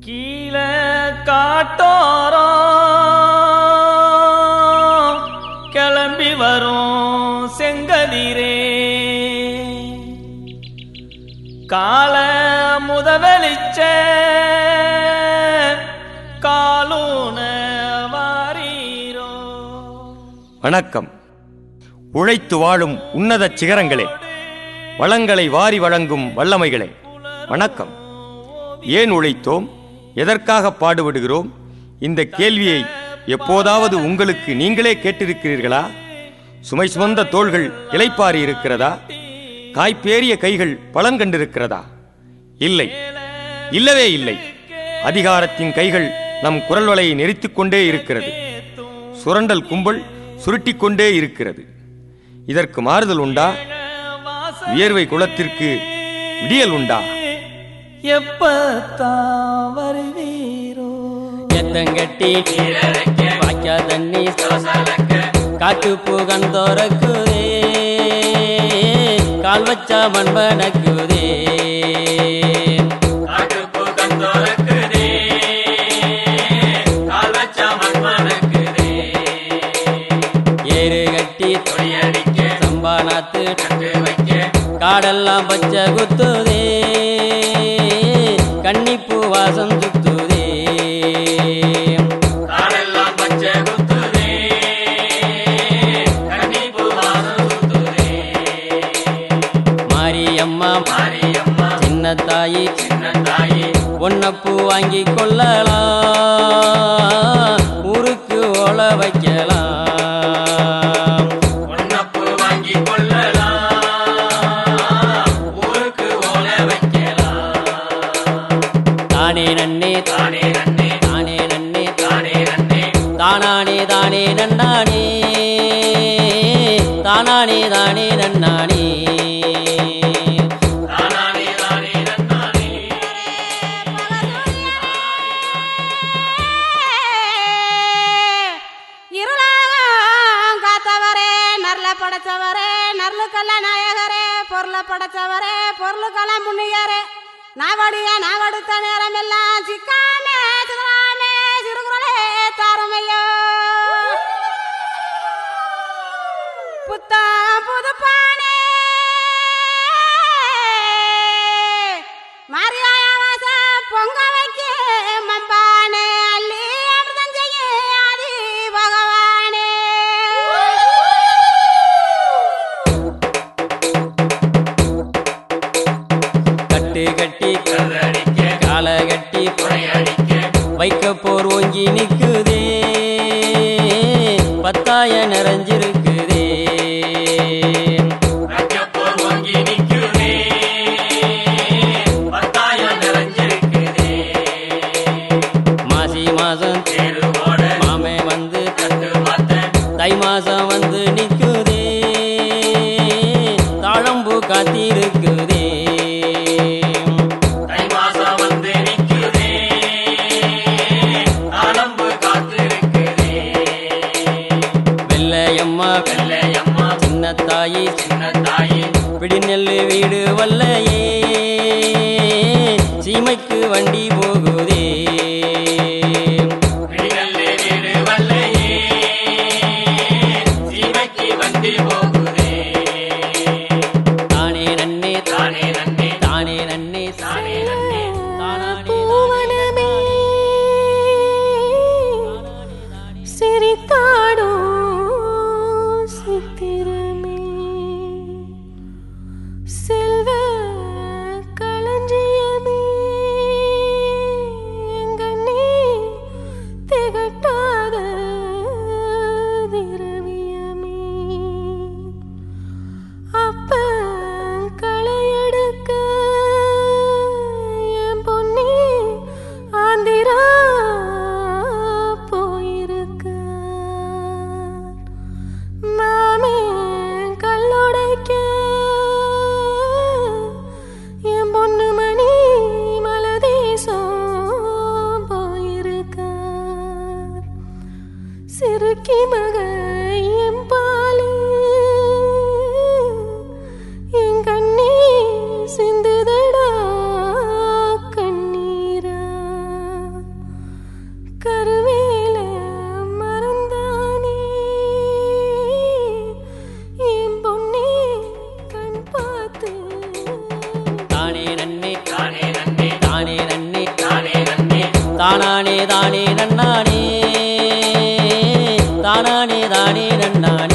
கீழே காட்டோரம் கிளம்பி வரும் செங்கதிரே கால முதவெளிச்ச காலூன வாரீரோ வணக்கம் உழைத்து வாழும் உன்னத சிகரங்களே வளங்களை வாரி வழங்கும் வல்லமைகளே வணக்கம் ஏன் உழைத்தோம் எதற்காக பாடுபடுகிறோம் இந்த கேள்வியை எப்போதாவது உங்களுக்கு நீங்களே கேட்டிருக்கிறீர்களா சுமை சுமந்த தோள்கள் இளைப்பாரி இருக்கிறதா காய்ப்பேறிய கைகள் பலன் கண்டிருக்கிறதா இல்லை இல்லவே இல்லை அதிகாரத்தின் கைகள் நம் குரல் வலையை நெரித்துக் கொண்டே இருக்கிறது சுரண்டல் கும்பல் சுருட்டிக் கொண்டே இருக்கிறது இதற்கு மாறுதல் உண்டா வியர்வை குலத்திற்கு விடியல் உண்டா எப்பத்தான் வருவீரோ எத்தங்கட்டி வாய்க்கா தண்ணி காட்டு பூகன் தோறக்குதே கால் வச்சா மண்பனக்குதே ஏறு கட்டி தொழியடிக்க சம்பானாத்து காடெல்லாம் பச்சை குத்துதே கன்னிப்பூ வாசம் சுத்துதே மாரியம்மா மாரியம்மா சின்ன தாயி சின்ன தாயி பொன்னப்பூ வாங்கி கொள்ளலாம் ஊருக்கு ஓல வைக்கலாம் தானே நன்னே தானே நன்னே தானே நன்னே தானே நன்னே தானானே தானே நன்னானே தானானே தானே நன்னானே இருளாகம் காத்தவரே நர்ல படைச்சவரே நர்லுக்கல்ல நாயகரே பொருளை படைச்சவரே பொருளுக்கெல்லாம் முன்னியரே நாவடியா நாவடுத்த நேரம் எல்லாம் சிக்காமே சிதறாமே சிறுகுறளே தாருமையோ புத்தம் புதுப்பானே மாரியாய வாச பொங்க வைக்க மம்பானே அள்ளி அமிர்தம் செய்ய ஆதி பகவானே கட்டு கட்டி கல்லடிக்க கால கட்டி புறையடிக்க வைக்க போர் ஓங்கி நிக்குதே பத்தாய நிறைஞ்சிருக்குதே மாசி மாசம் மாமே வந்து தை மாசம் வந்து நிக்குதே தாழம்பூ காத்திருக்குதே வெள்ளையம்மா வெள்ளையம்மா சின்ன தாயி சின்ன தாயி பிடி நெல்லு வீடு வல்லையே சீமைக்கு வண்டி போகுதே தானே நன்னே தானே நன்னே தானே நன்னே தானே நன்னே தானானே பூவனமே சிரித்தாடோ சித்திரமே செல்வ களஞ்சியமே தானானே தானே நன்னானே தானானே தானே நன்னானே